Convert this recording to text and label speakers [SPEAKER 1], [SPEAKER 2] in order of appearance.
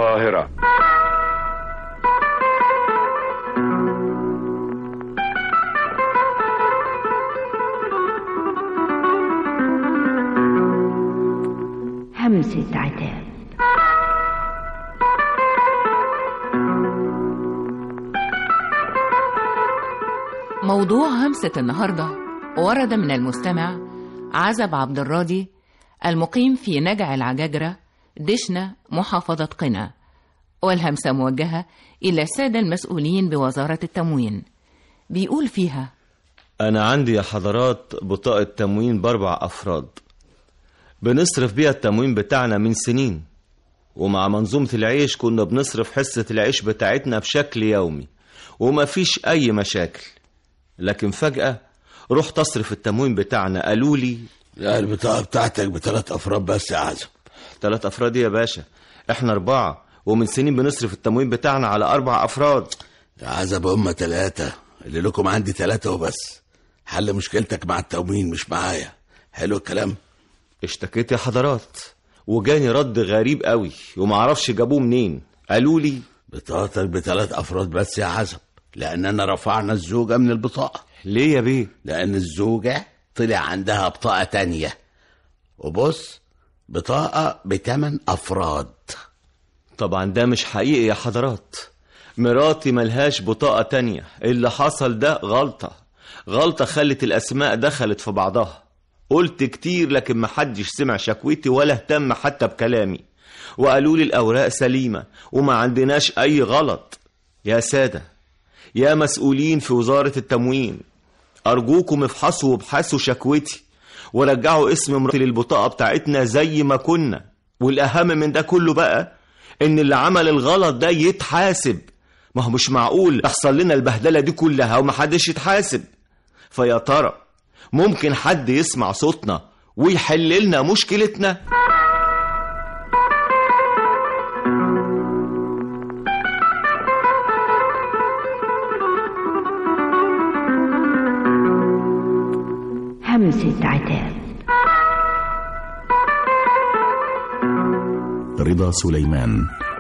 [SPEAKER 1] القاهرة
[SPEAKER 2] همسة عتاب
[SPEAKER 3] موضوع همسة النهاردة ورد من المستمع عزب عبد الراضي المقيم في نجع العجاجرة دشنة محافظة قنا والهمسة موجهة إلى السادة المسؤولين بوزارة التموين بيقول فيها
[SPEAKER 4] أنا عندي يا حضرات بطاقة تموين بأربع أفراد بنصرف بيها التموين بتاعنا من سنين ومع منظومة العيش كنا بنصرف حصة العيش بتاعتنا بشكل يومي وما فيش أي مشاكل لكن فجأة رحت أصرف التموين بتاعنا قالوا لي
[SPEAKER 5] لا البطاقة بتاعتك بثلاث أفراد بس يا عزم
[SPEAKER 4] ثلاث أفراد يا باشا إحنا أربعة ومن سنين بنصرف التموين بتاعنا على أربع أفراد
[SPEAKER 5] يا عزب هم ثلاثة اللي لكم عندي ثلاثة وبس حل مشكلتك مع التموين مش معايا حلو الكلام
[SPEAKER 4] اشتكيت يا حضرات وجاني رد غريب قوي ومعرفش جابوه منين قالوا لي
[SPEAKER 5] بطاقتك بثلاث أفراد بس يا عزب لأننا رفعنا الزوجة من البطاقة
[SPEAKER 4] ليه يا بيه
[SPEAKER 5] لأن الزوجة طلع عندها بطاقة تانية وبص بطاقة بتمن أفراد
[SPEAKER 4] طبعا ده مش حقيقي يا حضرات مراتي ملهاش بطاقة تانية اللي حصل ده غلطة غلطة خلت الأسماء دخلت في بعضها قلت كتير لكن محدش سمع شكوتي ولا اهتم حتى بكلامي وقالوا لي الأوراق سليمة وما عندناش أي غلط يا سادة يا مسؤولين في وزارة التموين أرجوكم افحصوا وابحثوا شكوتي ورجعوا اسم مراتي للبطاقة بتاعتنا زي ما كنا والأهم من ده كله بقى إن اللي عمل الغلط ده يتحاسب ما هو مش معقول يحصل لنا البهدلة دي كلها ومحدش يتحاسب فيا ترى ممكن حد يسمع صوتنا ويحل لنا مشكلتنا
[SPEAKER 2] همسة عتاب
[SPEAKER 6] رضا سليمان